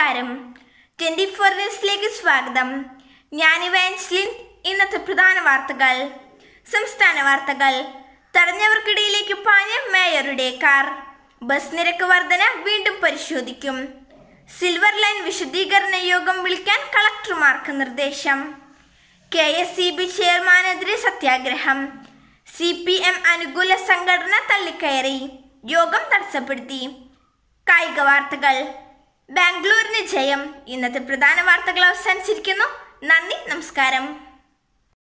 നമസ്കാരം twenty four ന്യൂസിലേക്ക് സ്വാഗതം ഞാൻ ഇവാൻസ്ലിൻ ഇന്നത്തെ പ്രധാന വാർത്തകൾ സംസ്ഥാന വാർത്തകൾ തടഞ്ഞവർക്കിടയിലേക്ക് പാഞ്ഞ മേയറുടെ കാർ ബസ് നിരക്ക് വർധന വീണ്ടും പരിശോധിക്കും സിൽവർ ലൈൻ വിശദീകരണ യോഗം വിളിക്കാൻ കളക്ടർമാർക്ക് നിർദ്ദേശം കെ എസ് സി ബി ചെയർമാനെതിരെ സത്യാഗ്രഹം സി പി എം അനുകൂല സംഘടന തള്ളിക്കയറി യോഗം തടസ്സപ്പെടുത്തി കായിക വാർത്തകൾ ബാംഗ്ലൂരിന് ജയം ഇന്നത്തെ പ്രധാന വാർത്തകൾ അവസാനിച്ചിരിക്കുന്നു നന്ദി നമസ്കാരം